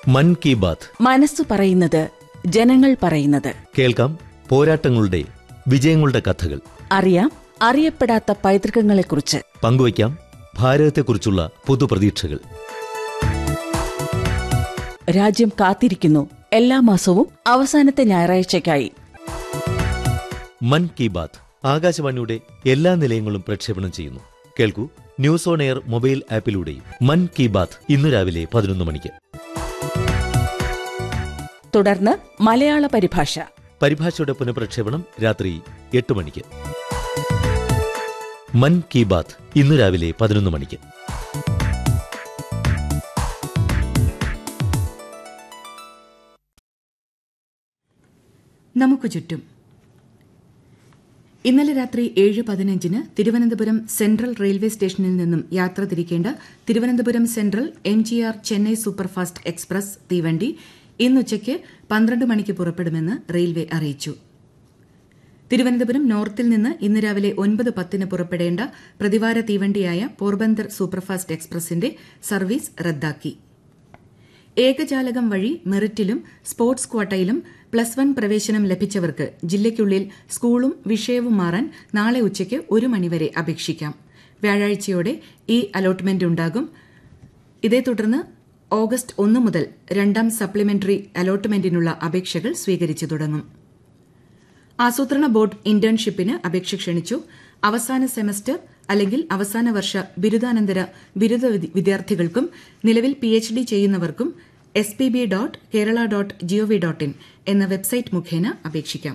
മൻ കി ബാത്ത് മനസ്സു പറയുന്നത് ജനങ്ങൾ പറയുന്നത് കേൾക്കാം പോരാട്ടങ്ങളുടെ വിജയങ്ങളുടെ കഥകൾ അറിയാം അറിയപ്പെടാത്ത പൈതൃകങ്ങളെക്കുറിച്ച് പങ്കുവയ്ക്കാം ഭാരതത്തെക്കുറിച്ചുള്ള പുതുപ്രതീക്ഷകൾ രാജ്യം കാത്തിരിക്കുന്നു എല്ലാ മാസവും അവസാനത്തെ ഞായറാഴ്ചയ്ക്കായി മൻ കി ബാത്ത് ആകാശവാണിയുടെ എല്ലാ നിലയങ്ങളും പ്രക്ഷേപണം ചെയ്യുന്നു കേൾക്കൂ ന്യൂസ് ഓൺ എയർ മൊബൈൽ ആപ്പിലൂടെയും മൻ കി ബാത്ത് ഇന്നു രാവിലെ പതിനൊന്ന് മണിക്ക് തുടർന്ന് മലയാള പരിഭാഷ പരിഭാഷയുടെ പുനഃപ്രക്ഷേപണം രാത്രി എട്ട് മണിക്ക് മൻ കി ബാത്ത് ഇന്നു രാവിലെ പതിനൊന്ന് മണിക്ക് നമുക്ക് ചുറ്റും ഇന്നലെ രാത്രി ഏഴ് പതിനഞ്ചിന് തിരുവനന്തപുരം സെൻട്രൽ റെയിൽവേ സ്റ്റേഷനിൽ നിന്നും യാത്ര തിരിക്കേണ്ട Thiruvananthapuram central M G R Chennai superfast express തീവണ്ടി ഇന്നുച്ചയ്ക്ക് പന്ത്രണ്ട് മണിക്ക് പുറപ്പെടുമെന്ന് റെയിൽവേ അറിയിച്ചു തിരുവനന്തപുരം നോർത്തിൽ നിന്ന് ഇന്ന് രാവിലെ ഒൻപത് പത്തിന് പുറപ്പെടേണ്ട പ്രതിവാര തീവണ്ടിയായ പോർബന്ദർ സൂപ്പർഫാസ്റ്റ് എക്സ്പ്രസിന്റെ സർവീസ് റദ്ദാക്കി ഏകജാലകം വഴി മെറിറ്റിലും സ്പോർട്സ് ക്വാട്ടയിലും പ്ലസ് വൺ പ്രവേശനം ലഭിച്ചവർക്ക് ജില്ലയ്ക്കുള്ളിൽ സ്കൂളും വിഷയവും മാറാൻ നാളെ ഉച്ചയ്ക്ക് ഒരു മണിവരെ അപേക്ഷിക്കാം വ്യാഴാഴ്ചയോടെ ഈ അലോട്ട്മെന്റ് ഉണ്ടാകും ഇതേ തുടർന്ന് ഓഗസ്റ്റ് ഒന്ന് മുതൽ രണ്ടാം സപ്ലിമെന്ററി അലോട്ട്മെന്റിനുള്ള അപേക്ഷകൾ സ്വീകരിച്ചു തുടങ്ങും ആസൂത്രണ ബോർഡ് ഇന്റേൺഷിപ്പിന് അപേക്ഷ ക്ഷണിച്ചു അവസാന സെമസ്റ്റർ അല്ലെങ്കിൽ അവസാന വർഷ ബിരുദാനന്തര ബിരുദ വിദ്യ- വിദ്യാർത്ഥികൾക്കും നിലവിൽ പി എച്ച് ഡി ചെയ്യുന്നവർക്കും S P B dot Kerala dot GOV dot in എന്ന വെബ്സൈറ്റ് മുഖേന അപേക്ഷിക്കാം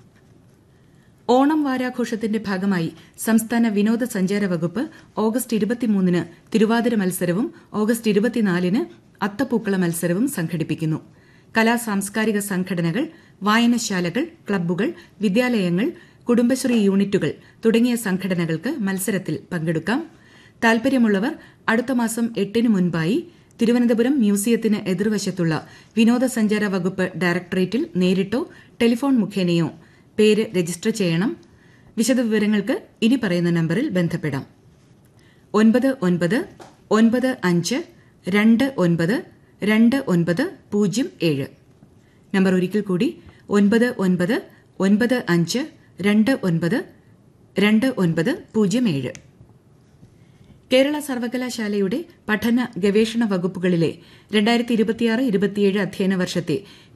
ഓണം വാരാഘോഷത്തിന്റെ ഭാഗമായി സംസ്ഥാന വിനോദസഞ്ചാര വകുപ്പ് ഓഗസ്റ്റ് ഇരുപത്തിമൂന്നിന് തിരുവാതിര മത്സരവും ഓഗസ്റ്റ് ഇരുപത്തിനാലിന് അത്തപ്പൂക്കള മത്സരവും സംഘടിപ്പിക്കുന്നു കലാ സാംസ്കാരിക സംഘടനകൾ വായനശാലകൾ ക്ലബ്ബുകൾ വിദ്യാലയങ്ങൾ കുടുംബശ്രീ യൂണിറ്റുകൾ തുടങ്ങിയ സംഘടനകൾക്ക് മത്സരത്തിൽ പങ്കെടുക്കാം താൽപര്യമുള്ളവർ അടുത്ത മാസം എട്ടിന് മുൻപായി തിരുവനന്തപുരം മ്യൂസിയത്തിന് എതിർവശത്തുള്ള വിനോദസഞ്ചാര വകുപ്പ് ഡയറക്ടറേറ്റിൽ നേരിട്ടോ ടെലിഫോൺ മുഖേനയോ പേര് രജിസ്റ്റർ ചെയ്യണം വിശദവിവരങ്ങൾക്ക് ഇനി പറയുന്ന നമ്പറിൽ ബന്ധപ്പെടാം ഒൻപത് ഒൻപത് ഒൻപത് അഞ്ച് രണ്ട് ഒൻപത് രണ്ട് ഒൻപത് പൂജ്യം ഏഴ് നമ്പർ ഒരിക്കൽ കൂടി ഒൻപത് ഒൻപത് ഒൻപത് അഞ്ച് രണ്ട് ഒൻപത് രണ്ട് ഒൻപത് പൂജ്യം ഏഴ് കേരള സർവകലാശാലയുടെ പഠന ഗവേഷണ വകുപ്പുകളിലെ രണ്ടായിരത്തി ഇരുപത്തിയാറ് ഇരുപത്തിയേഴ് അധ്യയന വർഷത്തെ